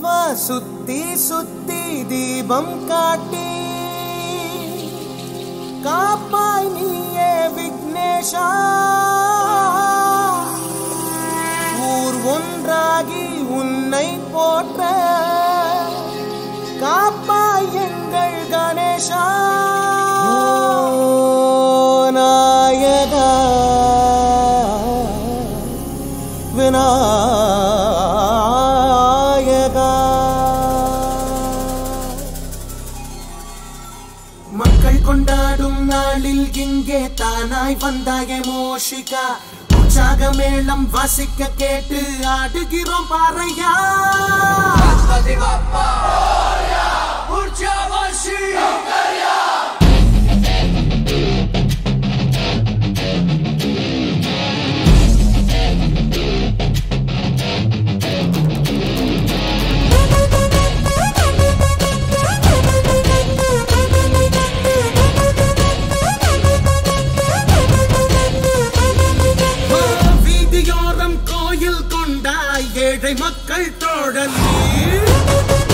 வா சுத்தி சுத்தி தீபம் காட்டி காப்பாய் நீயே விக்னேஷா ஊர் ஒன்றாகி உன்னை போற்ற காப்பாய் எங்கள் கணேஷா ஓ நாயகா விநாயகா மக்கள் கொண்டாடும் நாளில் இங்கே தானாய் வந்தாய மோஷிகா உற்சாக மேளம் வாசிக்க கேட்டு ஆடுகிறோம் பாறையா வீதியோரம் கோயில் கொண்டாய் ஏழை மக்கள் தோழல் நீ